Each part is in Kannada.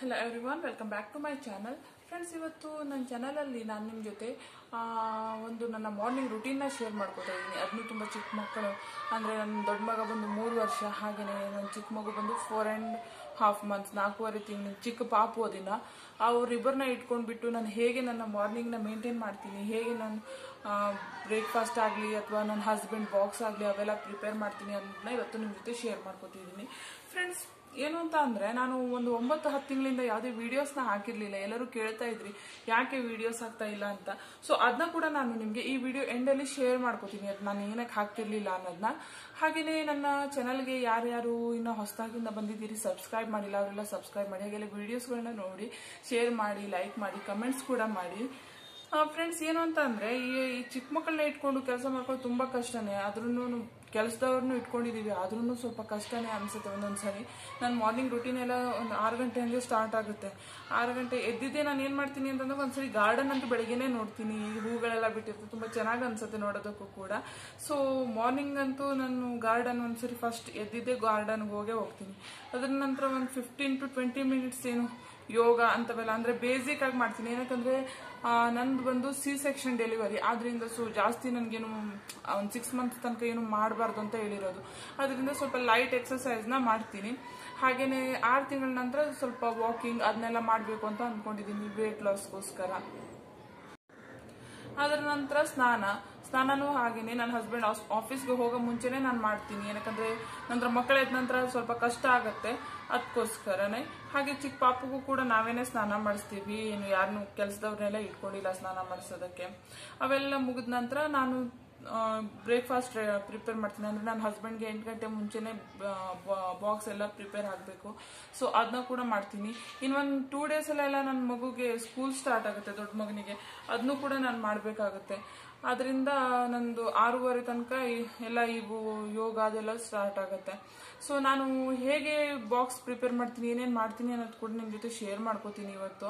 hello everyone welcome back to my channel friends ಇವತ್ತು ನನ್ನ ಚಾನಲಲ್ಲಿ ನಾನು ನಿಮ್ಮ ಜೊತೆ ಆ, ಒಂದು ನನ್ನ ಮಾರ್ನಿಂಗ್ ರುಟೀನ್ನ ಶೇರ್ ಮಾಡ್ಕೊತಾ ಇದ್ದೀನಿ ಅದನ್ನು ತುಂಬ ಚಿಕ್ಕ ಮಕ್ಕಳು ಅಂದರೆ ನನ್ನ ದೊಡ್ಡ ಮಗ ಬಂದು ಮೂರು ವರ್ಷ ಹಾಗೆಯೇ ನನ್ನ ಚಿಕ್ಕ ಮಗು ಬಂದು ಫೋರ್ ಆ್ಯಂಡ್ ಹಾಫ್ ಮಂತ್ಸ್ ನಾಲ್ಕೂವರೆ ತಿಂಗಳು ಚಿಕ್ಕ ಪಾಪು ದಿನ ಅವರಿಬ್ಬರನ್ನ ಇಟ್ಕೊಂಡ್ಬಿಟ್ಟು ನಾನು ಹೇಗೆ ನನ್ನ ಮಾರ್ನಿಂಗ್ನ ಮೇಂಟೈನ್ ಮಾಡ್ತೀನಿ ಹೇಗೆ ನಾನು ಬ್ರೇಕ್ಫಾಸ್ಟ್ ಆಗಲಿ ಅಥವಾ ನನ್ನ ಹಸ್ಬೆಂಡ್ ಬಾಕ್ಸ್ ಆಗಲಿ ಅವೆಲ್ಲ ಪ್ರಿಪೇರ್ ಮಾಡ್ತೀನಿ ಅನ್ನೋದನ್ನ ಇವತ್ತು ನಿಮ್ಮ ಜೊತೆ ಶೇರ್ ಮಾಡ್ಕೊತಿದ್ದೀನಿ ಫ್ರೆಂಡ್ಸ್ ಏನು ಅಂತ ಅಂದರೆ ನಾನು ಒಂದು ಒಂಬತ್ತು ಹತ್ತು ತಿಂಗಳಿಂದ ಯಾವುದೇ ವೀಡಿಯೋಸ್ನ ಹಾಕಿರಲಿಲ್ಲ ಎಲ್ಲರೂ ಕೇಳ್ತಾ ಇದ್ರಿ ಯಾಕೆ ವೀಡಿಯೋಸ್ ಆಗ್ತಾ ಇಲ್ಲ ಅಂತ ಸೊ ಅದನ್ನ ಕೂಡ ನಾನು ನಿಮಗೆ ಈ ವಿಡಿಯೋ ಎಂಡಲ್ಲಿ ಶೇರ್ ಮಾಡ್ಕೋತೀನಿ ಅದು ನಾನು ಏನಕ್ಕೆ ಹಾಕ್ತಿರ್ಲಿಲ್ಲ ಅನ್ನೋದನ್ನ ಹಾಗೆಯೇ ನನ್ನ ಚಾನಲ್ಗೆ ಯಾರ್ಯಾರು ಇನ್ನು ಹೊಸದಾಗಿಂದ ಬಂದಿದ್ದೀರಿ ಸಬ್ಸ್ಕ್ರೈಬ್ ಮಾಡಿಲ್ಲ ಅವರೆಲ್ಲ ಸಬ್ಸ್ಕ್ರೈಬ್ ಮಾಡಿ ಹಾಗೆಲ್ಲ ವೀಡಿಯೋಸ್ಗಳನ್ನ ನೋಡಿ ಶೇರ್ ಮಾಡಿ ಲೈಕ್ ಮಾಡಿ ಕಮೆಂಟ್ಸ್ ಕೂಡ ಮಾಡಿ ಫ್ರೆಂಡ್ಸ್ ಏನು ಅಂತ ಅಂದ್ರೆ ಈ ಈ ಚಿಕ್ಕ ಮಕ್ಕಳನ್ನ ಇಟ್ಕೊಂಡು ಕೆಲಸ ಮಾಡ್ಕೊಂಡು ತುಂಬಾ ಕಷ್ಟನೇ ಆದ್ರೂ ಕೆಲಸದವ್ರನ್ನೂ ಇಟ್ಕೊಂಡಿದೀವಿ ಆದ್ರೂ ಸ್ವಲ್ಪ ಕಷ್ಟನೇ ಅನ್ಸುತ್ತೆ ಒಂದೊಂದ್ಸರಿ ನಾನು ಮಾರ್ನಿಂಗ್ ರುಟೀನ್ ಎಲ್ಲ ಒಂದು ಆರು ಗಂಟೆ ಹಂಗೆ ಸ್ಟಾರ್ಟ್ ಆಗುತ್ತೆ ಆರು ಗಂಟೆ ಎದ್ದಿದ್ದೆ ನಾನು ಏನು ಮಾಡ್ತೀನಿ ಅಂತಂದ್ರೆ ಒಂದ್ಸರಿ ಗಾರ್ಡನ್ ಅಂತೂ ಬೆಳಗ್ಗೆನೇ ನೋಡ್ತೀನಿ ಈ ಹೂಗಳೆಲ್ಲ ಬಿಟ್ಟಿರ್ತದೆ ತುಂಬ ಚೆನ್ನಾಗಿ ಅನ್ಸುತ್ತೆ ನೋಡೋದಕ್ಕೂ ಕೂಡ ಸೊ ಮಾರ್ನಿಂಗ್ ಅಂತೂ ನಾನು ಗಾರ್ಡನ್ ಒಂದ್ಸರಿ ಫಸ್ಟ್ ಎದ್ದಿದ್ದೆ ಗಾರ್ಡನ್ಗೆ ಹೋಗೇ ಹೋಗ್ತೀನಿ ಅದ್ರ ನಂತರ ಒಂದು ಫಿಫ್ಟೀನ್ ಟು ಟ್ವೆಂಟಿ ಮಿನಿಟ್ಸ್ ಏನು ಯೋಗ ಅಂತವೆಲ್ಲ ಅಂದ್ರೆ ಬೇಸಿಕ್ ಆಗಿ ಮಾಡ್ತೀನಿ ಏನಕ್ಕಂದ್ರೆ ಆ, ನಂದು ಬಂದು ಸಿ ಸೆಕ್ಷನ್ ಡೆಲಿವರಿ ಆದ್ರಿಂದ ಸೊ ಜಾಸ್ತಿ ನನಗೇನು ಒಂದು ಸಿಕ್ಸ್ ಮಂತ್ ತನಕ ಏನು ಮಾಡಬಾರ್ದು ಅಂತ ಹೇಳಿರೋದು ಅದರಿಂದ ಸ್ವಲ್ಪ ಲೈಟ್ ಎಕ್ಸಸೈಸ್ನ ಮಾಡ್ತೀನಿ ಹಾಗೇನೆ ಆರು ತಿಂಗಳ ನಂತರ ಸ್ವಲ್ಪ ವಾಕಿಂಗ್ ಅದನ್ನೆಲ್ಲ ಮಾಡಬೇಕು ಅಂತ ಅಂದ್ಕೊಂಡಿದ್ದೀನಿ ವೇಟ್ ಲಾಸ್ಗೋಸ್ಕರ ಅದರ ನಂತರ ಸ್ನಾನ ಸ್ನಾನನೂ ಹಾಗೇನೆ ನನ್ನ ಹಸ್ಬೆಂಡ್ ಆಫೀಸ್ಗೆ ಹೋಗೋ ಮುಂಚೆನೆ ನಾನು ಮಾಡ್ತೀನಿ ಏನಕ್ಕಂದ್ರೆ ನಂತರ ಮಕ್ಕಳ ಎದ್ದ ನಂತರ ಸ್ವಲ್ಪ ಕಷ್ಟ ಆಗತ್ತೆ ಅದಕ್ಕೋಸ್ಕರನೇ ಹಾಗೆ ಚಿಕ್ಕ ಪಾಪಗೂ ಕೂಡ ನಾವೇನೆ ಸ್ನಾನ ಮಾಡಿಸ್ತೀವಿ ಏನು ಯಾರನ್ನು ಕೆಲಸದವ್ರನ್ನೆಲ್ಲ ಇಟ್ಕೊಂಡಿಲ್ಲ ಸ್ನಾನ ಮಾಡಿಸೋದಕ್ಕೆ ಅವೆಲ್ಲ ಮುಗಿದ ನಂತರ ನಾನು ಬ್ರೇಕ್ಫಾಸ್ಟ್ ಪ್ರಿಪೇರ್ ಮಾಡ್ತೀನಿ ಅಂದ್ರೆ ನನ್ನ ಹಸ್ಬೆಂಡ್ಗೆ ಎಂಟು ಗಂಟೆ ಮುಂಚೆನೆ ಬಾಕ್ಸ್ ಎಲ್ಲ ಪ್ರಿಪೇರ್ ಆಗಬೇಕು ಸೊ ಅದನ್ನ ಕೂಡ ಮಾಡ್ತೀನಿ ಇನ್ನೊಂದು ಟೂ ಡೇಸಲ್ಲೆಲ್ಲ ನನ್ನ ಮಗುಗೆ ಸ್ಕೂಲ್ ಸ್ಟಾರ್ಟ್ ಆಗುತ್ತೆ ದೊಡ್ಡ ಮಗನಿಗೆ ಅದನ್ನು ಕೂಡ ನಾನು ಮಾಡಬೇಕಾಗುತ್ತೆ ಅದರಿಂದ ನಂದು ಆರೂವರೆ ತನಕ ಈ- ಎಲ್ಲ ಇವು ಯೋಗ ಅದೆಲ್ಲ ಸ್ಟಾರ್ಟ್ ಆಗುತ್ತೆ ಸೊ ನಾನು ಹೇಗೆ ಬಾಕ್ಸ್ ಪ್ರಿಪೇರ್ ಮಾಡ್ತೀನಿ ಏನೇನು ಮಾಡ್ತೀನಿ ಅನ್ನೋದು ಕೂಡ ನಿಮ್ಮ ಜೊತೆ ಶೇರ್ ಮಾಡ್ಕೋತೀನಿ ಇವತ್ತು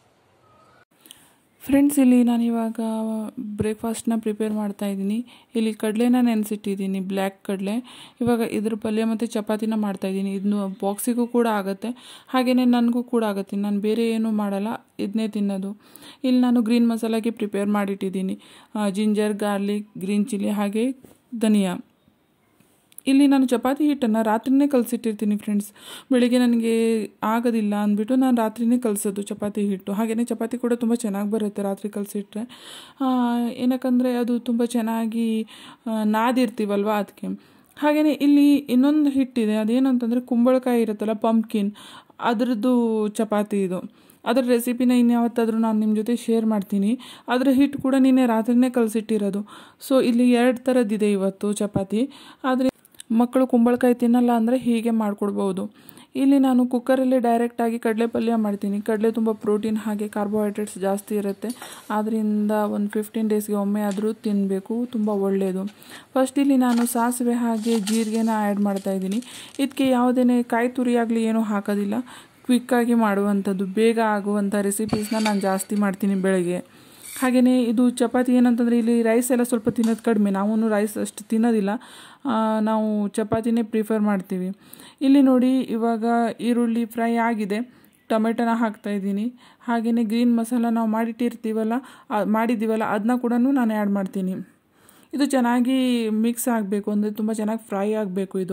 ಫ್ರೆಂಡ್ಸ್ ಇಲ್ಲಿ ನಾನು ಇವಾಗ ಬ್ರೇಕ್ಫಾಸ್ಟ್ನ ಪ್ರಿಪೇರ್ ಮಾಡ್ತಾ ಇದ್ದೀನಿ ಇಲ್ಲಿ ಕಡಲೆನ ನೆನೆಸಿಟ್ಟಿದ್ದೀನಿ ಬ್ಲ್ಯಾಕ್ ಕಡಲೆ ಇವಾಗ ಇದ್ರ ಪಲ್ಯ ಮತ್ತು ಚಪಾತಿನ ಮಾಡ್ತಾ ಇದ್ದೀನಿ ಇದನ್ನು ಬಾಕ್ಸಿಗೂ ಕೂಡ ಆಗುತ್ತೆ ಹಾಗೆಯೇ ನನಗೂ ಕೂಡ ಆಗುತ್ತೆ ನಾನು ಬೇರೆ ಏನೂ ಮಾಡಲ್ಲ ಇದನ್ನೇ ತಿನ್ನೋದು ಇಲ್ಲಿ ನಾನು ಗ್ರೀನ್ ಮಸಾಲಾಗೆ ಪ್ರಿಪೇರ್ ಮಾಡಿಟ್ಟಿದ್ದೀನಿ ಜಿಂಜರ್ ಗಾರ್ಲಿಕ್ ಗ್ರೀನ್ ಚಿಲ್ಲಿ ಹಾಗೆ ಧನಿಯಾ ಇಲ್ಲಿ ನಾನು ಚಪಾತಿ ಹಿಟ್ಟನ್ನು ರಾತ್ರಿನೇ ಕಲಸಿಟ್ಟಿರ್ತೀನಿ ಫ್ರೆಂಡ್ಸ್ ಬೆಳಿಗ್ಗೆ ನನಗೆ ಆಗೋದಿಲ್ಲ ಅಂದ್ಬಿಟ್ಟು ನಾನು ರಾತ್ರಿನೇ ಕಲಸೋದು ಚಪಾತಿ ಹಿಟ್ಟು ಹಾಗೆಯೇ ಚಪಾತಿ ಕೂಡ ತುಂಬ ಚೆನ್ನಾಗಿ ಬರುತ್ತೆ ರಾತ್ರಿ ಕಲಸಿಟ್ರೆ ಏನಕ್ಕಂದರೆ ಅದು ತುಂಬ ಚೆನ್ನಾಗಿ ಆ, ನಾದಿರ್ತೀವಲ್ವ ಅದಕ್ಕೆ ಹಾಗೆಯೇ ಇಲ್ಲಿ ಇನ್ನೊಂದು ಹಿಟ್ಟಿದೆ ಅದೇನಂತಂದರೆ ಕುಂಬಳಕಾಯಿ ಇರುತ್ತಲ್ಲ ಪಂಪ್ಕಿನ್ ಅದರದ್ದು ಚಪಾತಿ ಇದು ಅದರ ರೆಸಿಪಿನ ಇನ್ಯಾವತ್ತಾದರೂ ನಾನು ನಿಮ್ಮ ಜೊತೆ ಶೇರ್ ಮಾಡ್ತೀನಿ ಅದರ ಹಿಟ್ಟು ಕೂಡ ನಿನ್ನೆ ರಾತ್ರಿನೇ ಕಲಸಿಟ್ಟಿರೋದು ಸೊ ಇಲ್ಲಿ ಎರಡು ಥರದ್ದಿದೆ ಇವತ್ತು ಚಪಾತಿ ಆದರೆ ಮಕ್ಕಳು ಕುಂಬಳಕಾಯಿ ತಿನ್ನಲ್ಲ ಅಂದರೆ ಹೀಗೆ ಮಾಡಿಕೊಡ್ಬೋದು ಇಲ್ಲಿ ನಾನು ಕುಕ್ಕರಲ್ಲಿ ಡೈರೆಕ್ಟಾಗಿ ಕಡಲೆ ಪಲ್ಯ ಮಾಡ್ತೀನಿ ಕಡಲೆ ತುಂಬ ಪ್ರೋಟೀನ್ ಹಾಗೆ ಕಾರ್ಬೋಹೈಡ್ರೇಟ್ಸ್ ಜಾಸ್ತಿ ಇರುತ್ತೆ ಆದ್ದರಿಂದ ಒಂದು ಫಿಫ್ಟೀನ್ ಡೇಸ್ಗೆ ಒಮ್ಮೆ ಆದರೂ ತಿನ್ನಬೇಕು ತುಂಬ ಒಳ್ಳೆಯದು ಫಸ್ಟ್ ಇಲ್ಲಿ ನಾನು ಸಾಸಿವೆ ಹಾಗೆ ಜೀರಿಗೆನ ಆ್ಯಡ್ ಮಾಡ್ತಾ ಇದ್ದೀನಿ ಇದಕ್ಕೆ ಯಾವುದೇ ಕಾಯಿ ತುರಿ ಆಗಲಿ ಏನೂ ಹಾಕೋದಿಲ್ಲ ಕ್ವಿಕ್ಕಾಗಿ ಮಾಡುವಂಥದ್ದು ಬೇಗ ಆಗುವಂಥ ರೆಸಿಪೀಸ್ನ ನಾನು ಜಾಸ್ತಿ ಮಾಡ್ತೀನಿ ಬೆಳಗ್ಗೆ ಹಾಗೆಯೇ ಇದು ಚಪಾತಿ ಏನಂತಂದರೆ ಇಲ್ಲಿ ರೈಸ್ ಎಲ್ಲ ಸ್ವಲ್ಪ ತಿನ್ನೋದು ಕಡಿಮೆ ನಾವು ರೈಸ್ ಅಷ್ಟು ತಿನ್ನೋದಿಲ್ಲ ಆ, ನಾವು ಚಪಾತಿನೇ ಪ್ರಿಫರ್ ಮಾಡ್ತೀವಿ ಇಲ್ಲಿ ನೋಡಿ ಇವಾಗ ಈರುಳ್ಳಿ ಫ್ರೈ ಆಗಿದೆ ಟೊಮೆಟೊನ ಹಾಕ್ತಾ ಇದ್ದೀನಿ ಹಾಗೆಯೇ ಗ್ರೀನ್ ಮಸಾಲ ನಾವು ಮಾಡಿಟ್ಟಿರ್ತೀವಲ್ಲ ಆ- ಮಾಡಿದ್ದೀವಲ್ಲ ಅದನ್ನ ಕೂಡ ನಾನು ಆ್ಯಡ್ ಮಾಡ್ತೀನಿ ಇದು ಚೆನ್ನಾಗಿ ಮಿಕ್ಸ್ ಆಗಬೇಕು ಅಂದರೆ ತುಂಬ ಚೆನ್ನಾಗಿ ಫ್ರೈ ಆಗಬೇಕು ಇದು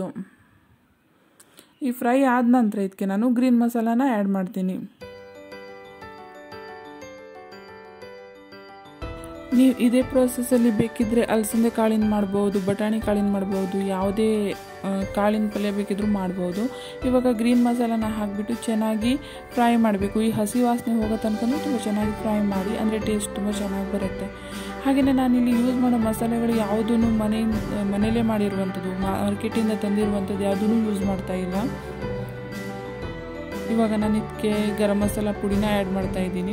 ಈ ಫ್ರೈ ಆದ ನಂತರ ಇದಕ್ಕೆ ನಾನು ಗ್ರೀನ್ ಮಸಾಲಾನ ಆ್ಯಡ್ ಮಾಡ್ತೀನಿ ನೀವು ಇದೇ ಪ್ರೊಸೆಸಲ್ಲಿ ಬೇಕಿದ್ದರೆ ಅಲಸಂದೆ ಕಾಳಿನ ಮಾಡ್ಬೋದು ಬಟಾಣಿ ಕಾಳಿನ ಮಾಡ್ಬೋದು ಯಾವುದೇ ಆ, ಕಾಳಿನ ಪಲ್ಯ ಬೇಕಿದ್ರೂ ಮಾಡ್ಬೋದು ಇವಾಗ ಗ್ರೀನ್ ಮಸಾಲಾನ ಹಾಕಿಬಿಟ್ಟು ಚೆನ್ನಾಗಿ ಫ್ರೈ ಮಾಡಬೇಕು ಈ ಹಸಿ ವಾಸನೆ ಹೋಗೋ ತನಕ ತುಂಬ ಚೆನ್ನಾಗಿ ಫ್ರೈ ಮಾಡಿ ಅಂದರೆ ಟೇಸ್ಟ್ ತುಂಬ ಚೆನ್ನಾಗಿ ಬರುತ್ತೆ ಹಾಗೆಯೇ ನಾನಿಲ್ಲಿ ಯೂಸ್ ಮಾಡೋ ಮಸಾಲೆಗಳು ಯಾವುದೂ ಮನೆ ಮನೆಯಲ್ಲೇ ಮಾಡಿರುವಂಥದ್ದು ಮಾರ್ಕೆಟಿಂದ ತಂದಿರುವಂಥದ್ದು ಯಾವುದೂ ಯೂಸ್ ಮಾಡ್ತಾ ಇಲ್ಲ ಇವಾಗ ನಾನು ಇದಕ್ಕೆ ಗರಂ ಮಸಾಲ ಪುಡಿನ ಆ್ಯಡ್ ಮಾಡ್ತಾ ಇದ್ದೀನಿ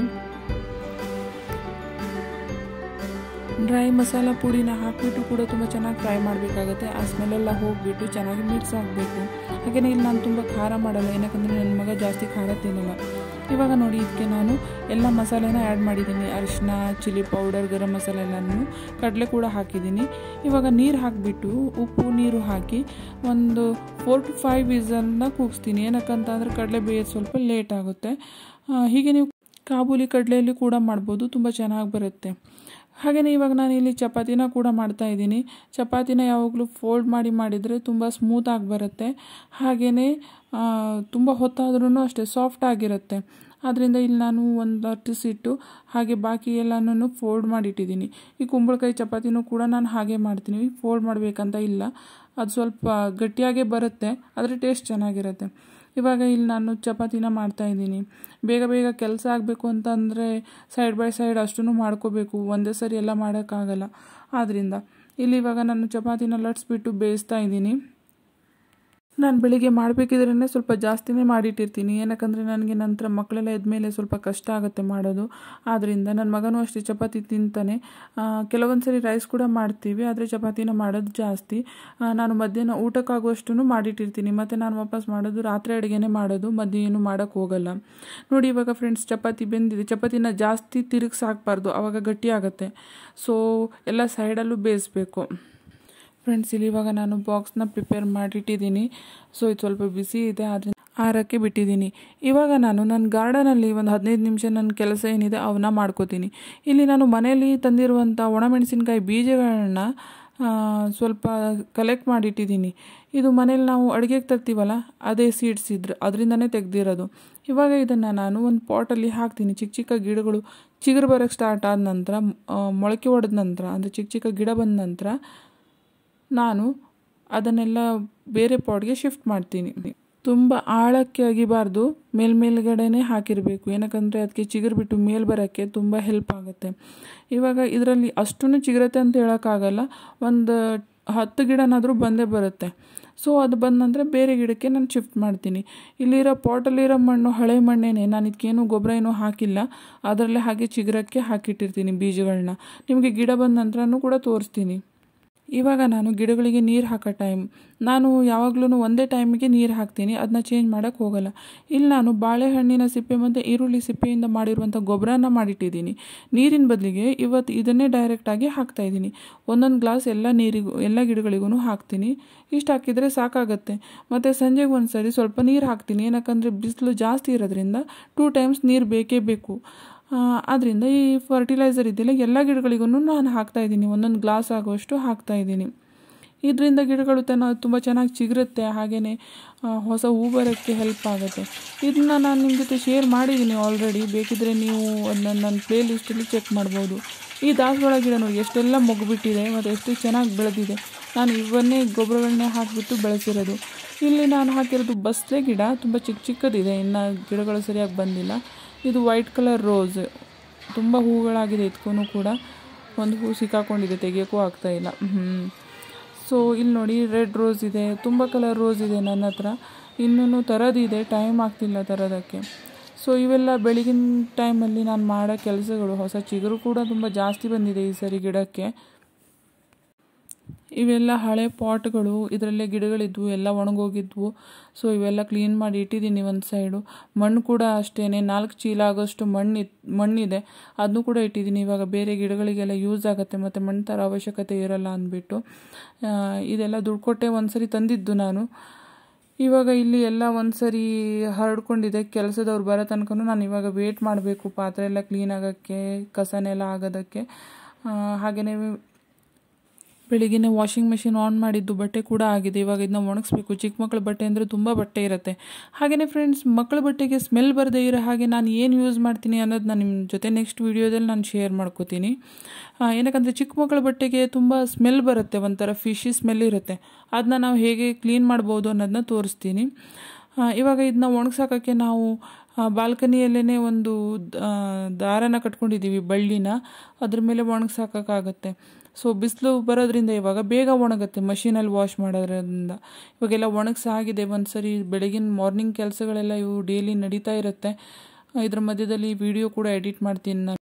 ಡ್ರೈ ಮಸಾಲ ಪುಡಿನ ಹಾಕಿಬಿಟ್ಟು ಕೂಡ ತುಂಬ ಚೆನ್ನಾಗಿ ಫ್ರೈ ಮಾಡಬೇಕಾಗತ್ತೆ ಆ ಸ್ಮೆಲ್ಲೆಲ್ಲ ಹೋಗಿಬಿಟ್ಟು ಚೆನ್ನಾಗಿ ಮಿಕ್ಸ್ ಆಗಬೇಕು ಹಾಗೆಯೇ ಇಲ್ಲಿ ನಾನು ತುಂಬ ಖಾರ ಮಾಡಲ್ಲ ಏನಕ್ಕಂದರೆ ನನ್ನ ಮಗ ಜಾಸ್ತಿ ಖಾರ ತಿನ್ನಲ್ಲ ಇವಾಗ ನೋಡಿ ಇದಕ್ಕೆ ನಾನು ಎಲ್ಲ ಮಸಾಲೆನ ಆ್ಯಡ್ ಮಾಡಿದ್ದೀನಿ ಅರಿಶಿನ ಚಿಲ್ಲಿ ಪೌಡರ್ ಗರಂ ಮಸಾಲೆ ಎಲ್ಲನೂ ಕಡಲೆ ಕೂಡ ಹಾಕಿದ್ದೀನಿ ಇವಾಗ ನೀರು ಹಾಕಿಬಿಟ್ಟು ಉಪ್ಪು ನೀರು ಹಾಕಿ ಒಂದು ಫೋರ್ ಟು ಫೈವ್ ವಿಸಲ್ನ ಕೂಗಿಸ್ತೀನಿ ಏನಕ್ಕಂತಂದರೆ ಕಡಲೆ ಬೇಯೋದು ಸ್ವಲ್ಪ ಲೇಟ್ ಆಗುತ್ತೆ ಹೀಗೆ ನೀವು ಕಾಬೂಲಿ ಕಡಲೆಯಲ್ಲಿ ಕೂಡ ಮಾಡ್ಬೋದು ತುಂಬ ಚೆನ್ನಾಗಿ ಬರುತ್ತೆ ಹಾಗೆಯೇ ಇವಾಗ ನಾನು ಇಲ್ಲಿ ಚಪಾತಿನ ಕೂಡ ಮಾಡ್ತಾ ಇದ್ದೀನಿ ಚಪಾತಿನ ಯಾವಾಗಲೂ ಫೋಲ್ಡ್ ಮಾಡಿ ಮಾಡಿದರೆ ತುಂಬ ಸ್ಮೂತಾಗಿ ಬರುತ್ತೆ ಹಾಗೆಯೇ ತುಂಬ ಹೊತ್ತಾದ್ರೂ ಅಷ್ಟೇ ಸಾಫ್ಟ್ ಆಗಿರುತ್ತೆ ಆದ್ದರಿಂದ ಇಲ್ಲಿ ನಾನು ಒಂದು ಅಟ್ಟಿಸಿಟ್ಟು ಹಾಗೆ ಬಾಕಿ ಎಲ್ಲನೂ ಫೋಲ್ಡ್ ಮಾಡಿಟ್ಟಿದ್ದೀನಿ ಈ ಕುಂಬಳಕಾಯಿ ಚಪಾತಿನೂ ಕೂಡ ನಾನು ಹಾಗೆ ಮಾಡ್ತೀನಿ ಫೋಲ್ಡ್ ಮಾಡಬೇಕಂತ ಇಲ್ಲ ಅದು ಸ್ವಲ್ಪ ಗಟ್ಟಿಯಾಗೇ ಬರುತ್ತೆ ಆದರೆ ಟೇಸ್ಟ್ ಚೆನ್ನಾಗಿರುತ್ತೆ ಇವಾಗ ಇಲ್ಲಿ ನಾನು ಚಪಾತಿನ ಮಾಡ್ತಾಯಿದ್ದೀನಿ ಬೇಗ ಬೇಗ ಕೆಲಸ ಆಗಬೇಕು ಅಂತಂದರೆ ಸೈಡ್ ಬೈ ಸೈಡ್ ಅಷ್ಟೂ ಮಾಡ್ಕೋಬೇಕು ಒಂದೇ ಸರಿ ಎಲ್ಲ ಮಾಡೋಕ್ಕಾಗಲ್ಲ ಆದ್ದರಿಂದ ಇಲ್ಲಿ ಇವಾಗ ನಾನು ಚಪಾತಿನ ಲಟ್ಸ್ಬಿಟ್ಟು ಬೇಯಿಸ್ತಾ ಇದ್ದೀನಿ ನಾನು ಬೆಳಿಗ್ಗೆ ಮಾಡಬೇಕಿದ್ರೇ ಸ್ವಲ್ಪ ಜಾಸ್ತಿನೇ ಮಾಡಿಟ್ಟಿರ್ತೀನಿ ಏನಕ್ಕಂದರೆ ನನಗೆ ನಂತರ ಮಕ್ಕಳೆಲ್ಲ ಎದ್ಮೇಲೆ ಸ್ವಲ್ಪ ಕಷ್ಟ ಆಗುತ್ತೆ ಮಾಡೋದು ಆದ್ದರಿಂದ ನನ್ನ ಮಗನೂ ಅಷ್ಟೇ ಚಪಾತಿ ತಿಂತಾನೆ ಕೆಲವೊಂದು ಸರಿ ರೈಸ್ ಕೂಡ ಮಾಡ್ತೀವಿ ಆದರೆ ಚಪಾತಿನ ಮಾಡೋದು ಜಾಸ್ತಿ ನಾನು ಮಧ್ಯಾಹ್ನ ಊಟಕ್ಕಾಗುವಷ್ಟು ಮಾಡಿಟ್ಟಿರ್ತೀನಿ ಮತ್ತು ನಾನು ವಾಪಸ್ ಮಾಡೋದು ರಾತ್ರಿ ಅಡುಗೆನೇ ಮಾಡೋದು ಮಧ್ಯ ಏನು ಮಾಡೋಕ್ಕೆ ಹೋಗಲ್ಲ ನೋಡಿ ಇವಾಗ ಫ್ರೆಂಡ್ಸ್ ಚಪಾತಿ ಬೆಂದಿದೆ ಚಪಾತಿನ ಜಾಸ್ತಿ ತಿರುಗಿಸಿ ಹಾಕಬಾರ್ದು ಆವಾಗ ಗಟ್ಟಿ ಆಗುತ್ತೆ ಸೊ ಎಲ್ಲ ಸೈಡಲ್ಲೂ ಬೇಯಿಸ್ಬೇಕು ಫ್ರೆಂಡ್ಸ್ ಇಲ್ಲಿ ಇವಾಗ ನಾನು ಬಾಕ್ಸ್ನ ಪ್ರಿಪೇರ್ ಮಾಡಿಟ್ಟಿದ್ದೀನಿ ಸೊ ಇದು ಸ್ವಲ್ಪ ಬಿಸಿ ಇದೆ ಅದರಿಂದ ಆರಕ್ಕೆ ಬಿಟ್ಟಿದ್ದೀನಿ ಇವಾಗ ನಾನು ನನ್ನ ಗಾರ್ಡನಲ್ಲಿ ಒಂದು ಹದಿನೈದು ನಿಮಿಷ ನನ್ನ ಕೆಲಸ ಏನಿದೆ ಅವನ್ನ ಮಾಡ್ಕೋತೀನಿ ಇಲ್ಲಿ ನಾನು ಮನೆಯಲ್ಲಿ ತಂದಿರುವಂಥ ಒಣಮೆಣಸಿನ್ಕಾಯಿ ಬೀಜಗಳನ್ನ ಸ್ವಲ್ಪ ಕಲೆಕ್ಟ್ ಮಾಡಿಟ್ಟಿದ್ದೀನಿ ಇದು ಮನೇಲಿ ನಾವು ಅಡುಗೆಗೆ ತರ್ತೀವಲ್ಲ ಅದೇ ಸೀಡ್ಸ್ ಇದ್ರೆ ಅದರಿಂದನೇ ತೆಗೆದಿರೋದು ಇವಾಗ ಇದನ್ನು ನಾನು ಒಂದು ಪಾಟಲ್ಲಿ ಹಾಕ್ತೀನಿ ಚಿಕ್ಕ ಚಿಕ್ಕ ಗಿಡಗಳು ಚಿಗುರು ಬರೋಕ್ಕೆ ಸ್ಟಾರ್ಟ್ ಆದ ನಂತರ ಮೊಳಕೆ ಹೊಡೆದ ನಂತರ ಅಂದರೆ ಚಿಕ್ಕ ಚಿಕ್ಕ ಗಿಡ ಬಂದ ನಂತರ ನಾನು ಅದನ್ನೆಲ್ಲ ಬೇರೆ ಪಾಟ್ಗೆ ಶಿಫ್ಟ್ ಮಾಡ್ತೀನಿ ತುಂಬ ಆಳಕ್ಕೆ ಅಗಿಬಾರ್ದು ಮೇಲ್ಮೇಲ್ಗಡೆನೇ ಹಾಕಿರಬೇಕು ಏನಕ್ಕಂದರೆ ಅದಕ್ಕೆ ಚಿಗುರು ಬಿಟ್ಟು ಮೇಲೆ ಬರೋಕ್ಕೆ ತುಂಬ ಹೆಲ್ಪ್ ಆಗುತ್ತೆ ಇವಾಗ ಇದರಲ್ಲಿ ಅಷ್ಟೂ ಚಿಗುರತ್ತೆ ಅಂತ ಹೇಳೋಕ್ಕಾಗಲ್ಲ ಒಂದು ಹತ್ತು ಗಿಡನಾದರೂ ಬಂದೇ ಬರುತ್ತೆ ಸೊ ಅದು ಬಂದ ನಂತರ ಬೇರೆ ಗಿಡಕ್ಕೆ ನಾನು ಶಿಫ್ಟ್ ಮಾಡ್ತೀನಿ ಇಲ್ಲಿರೋ ಪಾಟಲ್ಲಿರೋ ಮಣ್ಣು ಹಳೆ ಮಣ್ಣೇನೆ ನಾನು ಇದಕ್ಕೇನು ಗೊಬ್ಬರ ಏನೂ ಹಾಕಿಲ್ಲ ಅದರಲ್ಲೇ ಹಾಗೆ ಚಿಗುರಕ್ಕೆ ಹಾಕಿಟ್ಟಿರ್ತೀನಿ ಬೀಜಗಳನ್ನ ನಿಮಗೆ ಗಿಡ ಬಂದ ನಂತರನೂ ಕೂಡ ತೋರಿಸ್ತೀನಿ ಇವಾಗ ನಾನು ಗಿಡಗಳಿಗೆ ನೀರು ಹಾಕೋ ಟೈಮ್ ನಾನು ಯಾವಾಗಲೂ ಒಂದೇ ಟೈಮಿಗೆ ನೀರು ಹಾಕ್ತೀನಿ ಅದನ್ನ ಚೇಂಜ್ ಮಾಡೋಕ್ಕೆ ಹೋಗಲ್ಲ ಇಲ್ಲಿ ನಾನು ಬಾಳೆಹಣ್ಣಿನ ಸಿಪ್ಪೆ ಮತ್ತು ಈರುಳ್ಳಿ ಸಿಪ್ಪೆಯಿಂದ ಮಾಡಿರುವಂಥ ಗೊಬ್ಬರನ ಮಾಡಿಟ್ಟಿದ್ದೀನಿ ನೀರಿನ ಬದಲಿಗೆ ಇವತ್ತು ಇದನ್ನೇ ಡೈರೆಕ್ಟಾಗಿ ಹಾಕ್ತಾಯಿದ್ದೀನಿ ಒಂದೊಂದು ಗ್ಲಾಸ್ ಎಲ್ಲ ನೀರಿಗೂ ಎಲ್ಲ ಗಿಡಗಳಿಗೂ ಹಾಕ್ತೀನಿ ಇಷ್ಟು ಹಾಕಿದರೆ ಸಾಕಾಗತ್ತೆ ಮತ್ತು ಸಂಜೆಗೆ ಒಂದು ಸರಿ ಸ್ವಲ್ಪ ನೀರು ಹಾಕ್ತೀನಿ ಏನಕ್ಕಂದರೆ ಬಿಸಿಲು ಜಾಸ್ತಿ ಇರೋದ್ರಿಂದ ಟೂ ಟೈಮ್ಸ್ ನೀರು ಬೇಕೇ ಬೇಕು ಆದ್ದರಿಂದ ಈ ಫರ್ಟಿಲೈಸರ್ ಇದೆಯಲ್ಲ ಎಲ್ಲ ಗಿಡಗಳಿಗೂ ನಾನು ಹಾಕ್ತಾಯಿದ್ದೀನಿ ಒಂದೊಂದು ಗ್ಲಾಸ್ ಆಗುವಷ್ಟು ಹಾಕ್ತಾಯಿದ್ದೀನಿ ಇದರಿಂದ ಗಿಡಗಳು ತನ್ನ ತುಂಬ ಚೆನ್ನಾಗಿ ಚಿಗುರುತ್ತೆ ಹಾಗೆಯೇ ಹೊಸ ಹೂ ಬರೋಕ್ಕೆ ಹೆಲ್ಪ್ ಆಗುತ್ತೆ ಇದನ್ನ ನಾನು ನಿಮ್ಮ ಜೊತೆ ಶೇರ್ ಮಾಡಿದ್ದೀನಿ ಆಲ್ರೆಡಿ ಬೇಕಿದ್ದರೆ ನೀವು ಅದನ್ನ ನನ್ನ ಪ್ಲೇ ಲಿಸ್ಟಲ್ಲಿ ಚೆಕ್ ಮಾಡ್ಬೋದು ಈ ದಾಸವಾಳ ಗಿಡ ನೋಡಿ ಎಷ್ಟೆಲ್ಲ ಮೊಗ್ಬಿಟ್ಟಿದೆ ಮತ್ತು ಎಷ್ಟು ಚೆನ್ನಾಗಿ ಬೆಳೆದಿದೆ ನಾನು ಇವನ್ನೇ ಗೊಬ್ಬರಗಳನ್ನೇ ಹಾಕಿಬಿಟ್ಟು ಬೆಳೆಸಿರೋದು ಇಲ್ಲಿ ನಾನು ಹಾಕಿರೋದು ಬಸ್ಲೆ ಗಿಡ ತುಂಬ ಚಿಕ್ಕ ಚಿಕ್ಕದಿದೆ ಇನ್ನು ಗಿಡಗಳು ಸರಿಯಾಗಿ ಬಂದಿಲ್ಲ ಇದು ವೈಟ್ ಕಲರ್ ರೋಸ್ ತುಂಬ ಹೂಗಳಾಗಿದೆ ಇದಕ್ಕೂ ಕೂಡ ಒಂದು ಹೂ ಸಿಕ್ಕಾಕೊಂಡಿದೆ ತೆಗಿಯೋಕ್ಕೂ ಆಗ್ತಾಯಿಲ್ಲ ಹ್ಞೂ ಸೊ ಇಲ್ಲಿ ನೋಡಿ ರೆಡ್ ರೋಸ್ ಇದೆ ತುಂಬ ಕಲರ್ ರೋಸ್ ಇದೆ ನನ್ನ ಹತ್ರ ಇನ್ನೂ ತರೋದಿದೆ ಟೈಮ್ ಆಗ್ತಿಲ್ಲ ತರೋದಕ್ಕೆ ಸೊ ಇವೆಲ್ಲ ಬೆಳಗಿನ ಟೈಮಲ್ಲಿ ನಾನು ಮಾಡೋ ಕೆಲಸಗಳು ಹೊಸ ಚಿಗುರು ಕೂಡ ತುಂಬ ಜಾಸ್ತಿ ಬಂದಿದೆ ಈ ಸರಿ ಗಿಡಕ್ಕೆ ಇವೆಲ್ಲ ಹಳೆ ಪಾಟ್ಗಳು ಇದರಲ್ಲೇ ಗಿಡಗಳಿದ್ವು ಎಲ್ಲ ಒಣಗೋಗಿದ್ವು ಸೊ ಇವೆಲ್ಲ ಕ್ಲೀನ್ ಮಾಡಿ ಇಟ್ಟಿದ್ದೀನಿ ಒಂದು ಸೈಡು ಮಣ್ಣು ಕೂಡ ಅಷ್ಟೇ ನಾಲ್ಕು ಚೀಲ ಆಗೋಷ್ಟು ಮಣ್ಣು ಮಣ್ಣಿದೆ ಅದನ್ನು ಕೂಡ ಇಟ್ಟಿದ್ದೀನಿ ಇವಾಗ ಬೇರೆ ಗಿಡಗಳಿಗೆಲ್ಲ ಯೂಸ್ ಆಗುತ್ತೆ ಮತ್ತು ಮಣ್ಣು ಥರ ಅವಶ್ಯಕತೆ ಇರಲ್ಲ ಅಂದ್ಬಿಟ್ಟು ಇದೆಲ್ಲ ದುಡ್ಡು ಕೊಟ್ಟೆ ಒಂದು ಸರಿ ತಂದಿದ್ದು ನಾನು ಇವಾಗ ಇಲ್ಲಿ ಎಲ್ಲ ಒಂದು ಸರಿ ಹರಡ್ಕೊಂಡಿದೆ ಕೆಲಸದವ್ರು ಬರೋ ತನಕ ನಾನು ಇವಾಗ ವೇಟ್ ಮಾಡಬೇಕು ಪಾತ್ರೆ ಎಲ್ಲ ಕ್ಲೀನ್ ಆಗೋಕ್ಕೆ ಕಸನೆಲ್ಲ ಆಗೋದಕ್ಕೆ ಹಾಗೆಯೇ ಬೆಳಿಗ್ಗೆ ವಾಷಿಂಗ್ ಮೆಷಿನ್ ಆನ್ ಮಾಡಿದ್ದು ಬಟ್ಟೆ ಕೂಡ ಆಗಿದೆ ಇವಾಗ ಇದನ್ನ ಒಣಗಿಸ್ಬೇಕು ಚಿಕ್ಕ ಮಕ್ಕಳ ಬಟ್ಟೆ ಅಂದರೆ ತುಂಬ ಬಟ್ಟೆ ಇರುತ್ತೆ ಹಾಗೆಯೇ ಫ್ರೆಂಡ್ಸ್ ಮಕ್ಕಳ ಬಟ್ಟೆಗೆ ಸ್ಮೆಲ್ ಬರದೇ ಇರೋ ಹಾಗೆ ನಾನು ಏನು ಯೂಸ್ ಮಾಡ್ತೀನಿ ಅನ್ನೋದು ನಾನು ನಿಮ್ಮ ಜೊತೆ ನೆಕ್ಸ್ಟ್ ವೀಡಿಯೋದಲ್ಲಿ ನಾನು ಶೇರ್ ಮಾಡ್ಕೋತೀನಿ ಏನಕ್ಕಂದರೆ ಚಿಕ್ಕ ಮಕ್ಕಳ ಬಟ್ಟೆಗೆ ತುಂಬ ಸ್ಮೆಲ್ ಬರುತ್ತೆ ಒಂಥರ ಫಿಶಿ ಸ್ಮೆಲ್ ಇರುತ್ತೆ ಅದನ್ನ ನಾವು ಹೇಗೆ ಕ್ಲೀನ್ ಮಾಡ್ಬೋದು ಅನ್ನೋದನ್ನ ತೋರಿಸ್ತೀನಿ ಇವಾಗ ಇದನ್ನ ಒಣಗ್ಸಾಕೋಕ್ಕೆ ನಾವು ಬಾಲ್ಕನಿಯಲ್ಲೇ ಒಂದು ದಾರನ ಕಟ್ಕೊಂಡಿದ್ದೀವಿ ಬಳ್ಳಿನ ಅದ್ರ ಮೇಲೆ ಒಣಗ್ಸಾಕೋಕ್ಕಾಗತ್ತೆ ಸೊ ಬಿಸಿಲು ಬರೋದ್ರಿಂದ ಇವಾಗ ಬೇಗ ಒಣಗುತ್ತೆ ಮಷೀನಲ್ಲಿ ವಾಶ್ ಮಾಡೋದ್ರಿಂದ ಇವಾಗೆಲ್ಲ ಒಣಗಿಸಾಗಿದೆ ಒಂದು ಸರಿ ಬೆಳಗಿನ ಮಾರ್ನಿಂಗ್ ಕೆಲಸಗಳೆಲ್ಲ ಇವು ಡೈಲಿ ನಡೀತಾ ಇರುತ್ತೆ ಇದ್ರ ಮಧ್ಯದಲ್ಲಿ ವಿಡಿಯೋ ಕೂಡ ಎಡಿಟ್ ಮಾಡ್ತೀನಿ ನಾನು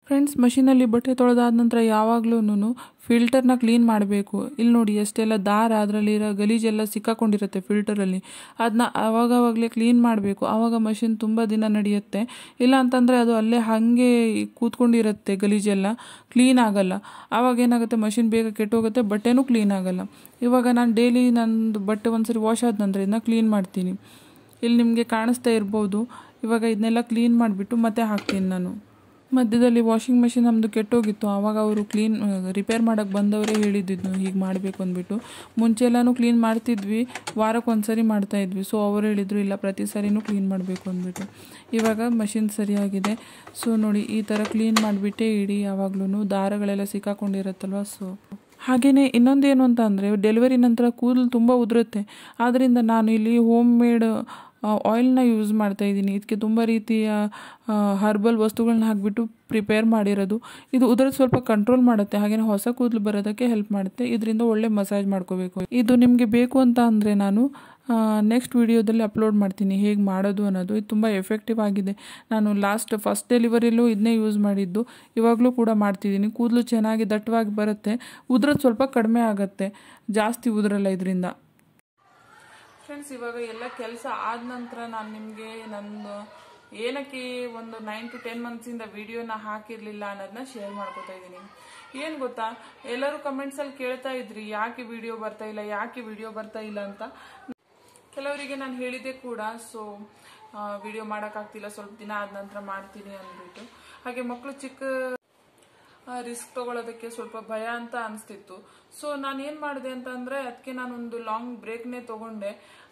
ಫ್ರೆಂಡ್ಸ್ ಮಷೀನಲ್ಲಿ ಬಟ್ಟೆ ತೊಳೆದಾದ ನಂತರ ಯಾವಾಗ್ಲೂ ಫಿಲ್ಟರ್ನ ಕ್ಲೀನ್ ಮಾಡಬೇಕು ಇಲ್ಲಿ ನೋಡಿ ಎಷ್ಟೆಲ್ಲ ದಾರ ಅದರಲ್ಲಿರೋ ಗಲೀಜೆಲ್ಲ ಸಿಕ್ಕಾಕೊಂಡಿರುತ್ತೆ ಫಿಲ್ಟರಲ್ಲಿ ಅದನ್ನ ಅವಾಗವಾಗಲೇ ಕ್ಲೀನ್ ಮಾಡಬೇಕು ಆವಾಗ ಮಷಿನ್ ತುಂಬ ದಿನ ನಡೆಯುತ್ತೆ ಇಲ್ಲ ಅಂತಂದರೆ ಅದು ಅಲ್ಲೇ ಹಾಗೆ ಕೂತ್ಕೊಂಡಿರುತ್ತೆ ಗಲೀಜೆಲ್ಲ ಕ್ಲೀನ್ ಆಗಲ್ಲ ಆವಾಗ ಏನಾಗುತ್ತೆ ಮಷಿನ್ ಬೇಗ ಕೆಟ್ಟೋಗುತ್ತೆ ಬಟ್ಟೆನೂ ಕ್ಲೀನ್ ಆಗಲ್ಲ ಇವಾಗ ನಾನು ಡೈಲಿ ನಂದು ಬಟ್ಟೆ ಒಂದ್ಸರಿ ವಾಶ್ ಆದ ನಂತರ ಇದನ್ನ ಕ್ಲೀನ್ ಮಾಡ್ತೀನಿ ಇಲ್ಲಿ ನಿಮಗೆ ಕಾಣಿಸ್ತಾ ಇರ್ಬೋದು ಇವಾಗ ಇದನ್ನೆಲ್ಲ ಕ್ಲೀನ್ ಮಾಡಿಬಿಟ್ಟು ಮತ್ತೆ ಹಾಕ್ತೀನಿ ನಾನು ಮಧ್ಯದಲ್ಲಿ ವಾಷಿಂಗ್ ಮೆಷಿನ್ ನಮ್ಮದು ಕೆಟ್ಟೋಗಿತ್ತು ಆವಾಗ ಅವರು ಕ್ಲೀನ್ ರಿಪೇರ್ ಮಾಡೋಕ್ಕೆ ಬಂದವರೇ ಹೇಳಿದ್ದಿದ್ದು ಹೀಗೆ ಮಾಡಬೇಕು ಅಂದ್ಬಿಟ್ಟು ಮುಂಚೆ ಎಲ್ಲನೂ ಕ್ಲೀನ್ ಮಾಡ್ತಿದ್ವಿ ವಾರಕ್ಕೆ ಒಂದು ಸರಿ ಮಾಡ್ತಾಯಿದ್ವಿ ಸೊ ಅವರು ಹೇಳಿದರು ಇಲ್ಲ ಪ್ರತಿ ಸರಿನೂ ಕ್ಲೀನ್ ಮಾಡಬೇಕು ಅಂದ್ಬಿಟ್ಟು ಇವಾಗ ಮಷಿನ್ ಸರಿಯಾಗಿದೆ ಸೊ ನೋಡಿ ಈ ಥರ ಕ್ಲೀನ್ ಮಾಡಿಬಿಟ್ಟೇ ಇಡಿ ಯಾವಾಗ್ಲೂ ದಾರಗಳೆಲ್ಲ ಸಿಕ್ಕಾಕೊಂಡಿರುತ್ತಲ್ವ ಸೊ ಹಾಗೆಯೇ ಇನ್ನೊಂದೇನು ಅಂತ ಅಂದರೆ ಡೆಲಿವರಿ ನಂತರ ಕೂದಲು ತುಂಬ ಉದುರುತ್ತೆ ಆದ್ದರಿಂದ ನಾನು ಇಲ್ಲಿ ಹೋಮ್ ಮೇಡ್ ಆಯಿಲ್ನ ಯೂಸ್ ಮಾಡ್ತಾ ಇದ್ದೀನಿ ಇದಕ್ಕೆ ತುಂಬ ರೀತಿಯ ಹರ್ಬಲ್ ವಸ್ತುಗಳನ್ನ ಹಾಕಿಬಿಟ್ಟು ಪ್ರಿಪೇರ್ ಮಾಡಿರೋದು ಇದು ಉದುರೋದು ಸ್ವಲ್ಪ ಕಂಟ್ರೋಲ್ ಮಾಡುತ್ತೆ ಹಾಗೆಯೇ ಹೊಸ ಕೂದಲು ಬರೋದಕ್ಕೆ ಹೆಲ್ಪ್ ಮಾಡುತ್ತೆ ಇದರಿಂದ ಒಳ್ಳೆ ಮಸಾಜ್ ಮಾಡ್ಕೋಬೇಕು ಇದು ನಿಮಗೆ ಬೇಕು ಅಂತ ಅಂದರೆ ನಾನು ನೆಕ್ಸ್ಟ್ ವಿಡಿಯೋದಲ್ಲಿ ಅಪ್ಲೋಡ್ ಮಾಡ್ತೀನಿ ಹೇಗೆ ಮಾಡೋದು ಅನ್ನೋದು ಇದು ತುಂಬ ಎಫೆಕ್ಟಿವ್ ಆಗಿದೆ ನಾನು ಲಾಸ್ಟ್ ಫಸ್ಟ್ ಡೆಲಿವರಿಲೂ ಇದನ್ನೇ ಯೂಸ್ ಮಾಡಿದ್ದು ಇವಾಗಲೂ ಕೂಡ ಮಾಡ್ತಿದ್ದೀನಿ ಕೂದಲು ಚೆನ್ನಾಗಿ ದಟ್ಟವಾಗಿ ಬರುತ್ತೆ ಉದ್ರೋದು ಸ್ವಲ್ಪ ಕಡಿಮೆ ಆಗುತ್ತೆ ಜಾಸ್ತಿ ಉದುರಲ್ಲ ಇದರಿಂದ ಫ್ರೆಂಡ್ಸ್ ಇವಾಗ ಎಲ್ಲ ಕೆಲಸ ಆದ ನಂತರ ನಾನು ನಿಮಗೆ ನನ್ನ ಏನಕ್ಕೆ ಒಂದು ನೈನ್ ಟು ಟೆನ್ ಮಂತ್ಸಿಂದ ವಿಡಿಯೋನ ಹಾಕಿರಲಿಲ್ಲ ಅನ್ನೋದನ್ನ ಶೇರ್ ಮಾಡ್ಕೋತಾ ಇದ್ದೀನಿ ಏನು ಗೊತ್ತಾ ಎಲ್ಲರೂ ಕಮೆಂಟ್ಸಲ್ಲಿ ಕೇಳ್ತಾ ಇದ್ರಿ ಯಾಕೆ ವಿಡಿಯೋ ಬರ್ತಾ ಇಲ್ಲ ಯಾಕೆ ವಿಡಿಯೋ ಬರ್ತಾ ಇಲ್ಲ ಅಂತ ಕೆಲವರಿಗೆ ನಾನು ಹೇಳಿದ್ದೆ ಕೂಡ ಸೊ ವಿಡಿಯೋ ಮಾಡೋಕ್ಕಾಗ್ತಿಲ್ಲ ಸ್ವಲ್ಪ ದಿನ ಆದ ನಂತರ ಮಾಡ್ತೀನಿ ಅಂದ್ಬಿಟ್ಟು ಹಾಗೆ ಮಕ್ಕಳು ಚಿಕ್ಕ ರಿಸ್ಕ್ ತಗೊಳ್ಳೋದಕ್ಕೆ ಸ್ವಲ್ಪ ಭಯ ಅಂತ ಅನಿಸ್ತಿತ್ತು ಸೊ ನಾನು ಏನು ಮಾಡಿದೆ ಅಂತಂದರೆ ಅದಕ್ಕೆ ನಾನೊಂದು ಲಾಂಗ್ ಬ್ರೇಕ್ನೇ ತೊಗೊಂಡೆ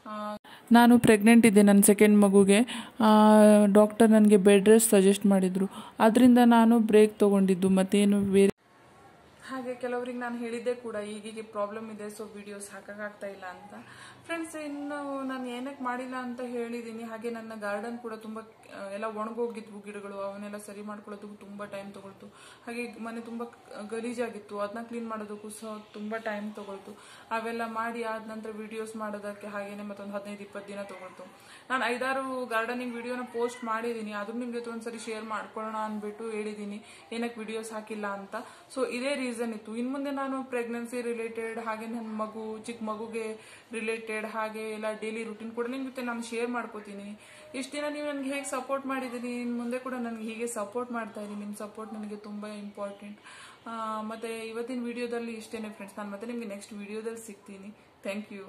ನಾನು ಪ್ರೆಗ್ನೆಂಟ್ ಇದ್ದೆ ನನ್ನ ಸೆಕೆಂಡ್ ಮಗುಗೆ ಡಾಕ್ಟರ್ ನನಗೆ ಬೆಡ್ ರೆಸ್ಟ್ ಸಜೆಸ್ಟ್ ಮಾಡಿದರು ಅದರಿಂದ ನಾನು ಬ್ರೇಕ್ ತೊಗೊಂಡಿದ್ದು ಮತ್ತೇನು ಬೇರೆ ಹಾಗೆ ಕೆಲವರಿಗೆ ನಾನು ಹೇಳಿದ್ದೆ ಕೂಡ ಈಗೀಗೆ ಪ್ರಾಬ್ಲಮ್ ಇದೆ ಸೊ ವಿಡಿಯೋಸ್ ಹಾಕೋಕ್ಕಾಗ್ತಾ ಇಲ್ಲ ಅಂತ ಫ್ರೆಂಡ್ಸ್ ಇನ್ನು ನಾನು ಏನಕ್ಕೆ ಮಾಡಿಲ್ಲ ಅಂತ ಹೇಳಿದ್ದೀನಿ ಹಾಗೆ ನನ್ನ ಗಾರ್ಡನ್ ಕೂಡ ತುಂಬ ಎಲ್ಲ ಒಣಗೋಗಿದ್ವು ಗಿಡಗಳು ಅವನ್ನೆಲ್ಲ ಸರಿ ಮಾಡ್ಕೊಳ್ಳೋದಕ್ಕೂ ತುಂಬ ಟೈಮ್ ತೊಗೊಳ್ತು ಹಾಗೆ ಮನೆ ತುಂಬ ಗಲೀಜಾಗಿತ್ತು ಅದನ್ನ ಕ್ಲೀನ್ ಮಾಡೋದಕ್ಕೂ ಸಹ ತುಂಬ ಟೈಮ್ ತೊಗೊಳ್ತು ಅವೆಲ್ಲ ಮಾಡಿ ಆದ ನಂತರ ವಿಡಿಯೋಸ್ ಮಾಡೋದಕ್ಕೆ ಹಾಗೇನೆ ಮತ್ತೊಂದು ಹದಿನೈದು ಇಪ್ಪತ್ತು ದಿನ ತೊಗೊಳ್ತು ನಾನು ಐದಾರು ಗಾರ್ಡನಿಂಗ್ ವಿಡಿಯೋನ ಪೋಸ್ಟ್ ಮಾಡಿದ್ದೀನಿ ಅದು ನಿಮ್ಮ ಜೊತೆ ಒಂದ್ಸರಿ ಶೇರ್ ಮಾಡ್ಕೊಳ್ಳೋಣ ಅಂದ್ಬಿಟ್ಟು ಹೇಳಿದ್ದೀನಿ ಏನಕ್ಕೆ ವಿಡಿಯೋಸ್ ಹಾಕಿಲ್ಲ ಅಂತ ಸೊ ಇದೇ ರೀಸನ್ ಇತ್ತು ಇನ್ನು ಮುಂದೆ ನಾನು ಪ್ರೆಗ್ನೆನ್ಸಿ ರಿಲೇಟೆಡ್ ಹಾಗೆ ನನ್ನ ಮಗು ಚಿಕ್ಕ ಮಗುಗೆ ರಿಲೇಟೆಡ್ ಹಾಗೆ ಎಲ್ಲ ಡೈಲಿ ರುಟೀನ್ ಕೂಡ ನಿಮ್ಮ ಜೊತೆ ನಾನು ಶೇರ್ ಮಾಡ್ಕೋತೀನಿ ಇಷ್ಟು ದಿನ ನೀವು ನನಗೆ ಹೇಗೆ ಸಪೋರ್ಟ್ ಮಾಡಿದ್ದೀನಿ ಇನ್ನು ಮುಂದೆ ಕೂಡ ನನಗೆ ಹೀಗೆ ಸಪೋರ್ಟ್ ಮಾಡ್ತಾ ಇದ್ದೀನಿ ನಿಮ್ಮ ಸಪೋರ್ಟ್ ನನಗೆ ತುಂಬ ಇಂಪಾರ್ಟೆಂಟ್ ಮತ್ತು ಇವತ್ತಿನ ವಿಡಿಯೋದಲ್ಲಿ ಇಷ್ಟೇನೆ ಫ್ರೆಂಡ್ಸ್ ನಾನು ಮತ್ತೆ ನಿಮಗೆ ನೆಕ್ಸ್ಟ್ ವಿಡಿಯೋದಲ್ಲಿ ಸಿಗ್ತೀನಿ ಥ್ಯಾಂಕ್ ಯು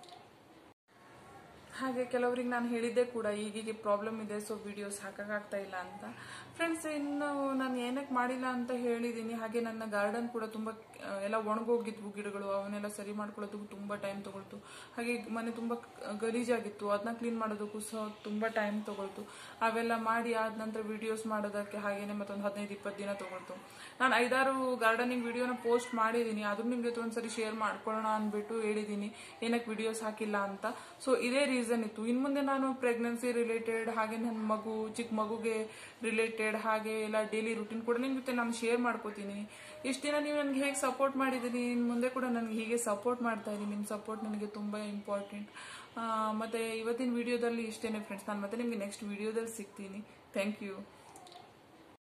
ಹಾಗೆ ಕೆಲವರಿಗೆ ನಾನು ಹೇಳಿದ್ದೆ ಕೂಡ ಈಗೀಗೆ ಪ್ರಾಬ್ಲಮ್ ಇದೆ ಸೊ ವಿಡಿಯೋಸ್ ಹಾಕೋಕ್ಕಾಗ್ತಾ ಇಲ್ಲ ಅಂತ ಫ್ರೆಂಡ್ಸ್ ಇನ್ನು ನಾನು ಏನಕ್ಕೆ ಮಾಡಿಲ್ಲ ಅಂತ ಹೇಳಿದ್ದೀನಿ ಹಾಗೆ ನನ್ನ ಗಾರ್ಡನ್ ಕೂಡ ತುಂಬ ಎಲ್ಲ ಒಣಗೋಗಿದ್ವು ಗಿಡಗಳು ಅವನ್ನೆಲ್ಲ ಸರಿ ಮಾಡ್ಕೊಳ್ಳೋದಕ್ಕೂ ತುಂಬ ಟೈಮ್ ತೊಗೊಳ್ತು ಹಾಗೆ ಮನೆ ತುಂಬ ಗಲೀಜಾಗಿತ್ತು ಅದನ್ನ ಕ್ಲೀನ್ ಮಾಡೋದಕ್ಕೂ ಸಹ ತುಂಬ ಟೈಮ್ ತೊಗೊಳ್ತು ಅವೆಲ್ಲ ಮಾಡಿ ಆದ ನಂತರ ವಿಡಿಯೋಸ್ ಮಾಡೋದಕ್ಕೆ ಹಾಗೇನೆ ಮತ್ತೊಂದು ಹದಿನೈದು ಇಪ್ಪತ್ತು ದಿನ ತೊಗೊಳ್ತು ನಾನು ಐದಾರು ಗಾರ್ಡನಿಂಗ್ ವಿಡಿಯೋನ ಪೋಸ್ಟ್ ಮಾಡಿದ್ದೀನಿ ಅದು ನಿಮ್ಮ ಜೊತೆ ಒಂದ್ಸರಿ ಶೇರ್ ಮಾಡ್ಕೊಳ್ಳೋಣ ಅಂದ್ಬಿಟ್ಟು ಹೇಳಿದ್ದೀನಿ ಏನಕ್ಕೆ ವಿಡಿಯೋಸ್ ಹಾಕಿಲ್ಲ ಅಂತ ಸೊ ಇದೇ ರೀಸನ್ ಇತ್ತು ಇನ್ನು ಮುಂದೆ ನಾನು ಪ್ರೆಗ್ನೆನ್ಸಿ ರಿಲೇಟೆಡ್ ಹಾಗೆ ನನ್ನ ಮಗು ಚಿಕ್ಕ ಮಗುಗೆ ರಿಲೇಟೆಡ್ ಹಾಗೆ ಎಲ್ಲ ಡೈಲಿ ರುಟೀನ್ ಕೂಡ ನಿಮ್ಮ ಜೊತೆ ನಾನು ಶೇರ್ ಮಾಡ್ಕೋತೀನಿ ಇಷ್ಟು ದಿನ ನೀವು ನನಗೆ ಹೇಗೆ ಸಪೋರ್ಟ್ ಮಾಡಿದ್ದೀನಿ ಇನ್ನು ಮುಂದೆ ಕೂಡ ನನಗೆ ಹೀಗೆ ಸಪೋರ್ಟ್ ಮಾಡ್ತಾ ಇದ್ದೀನಿ ನಿಮ್ಮ ಸಪೋರ್ಟ್ ನನಗೆ ತುಂಬ ಇಂಪಾರ್ಟೆಂಟ್ ಮತ್ತು ಇವತ್ತಿನ ವಿಡಿಯೋದಲ್ಲಿ ಇಷ್ಟೇನೆ ಫ್ರೆಂಡ್ಸ್ ನಾನು ಮತ್ತೆ ನಿಮಗೆ ನೆಕ್ಸ್ಟ್ ವಿಡಿಯೋದಲ್ಲಿ ಸಿಗ್ತೀನಿ ಥ್ಯಾಂಕ್ ಯು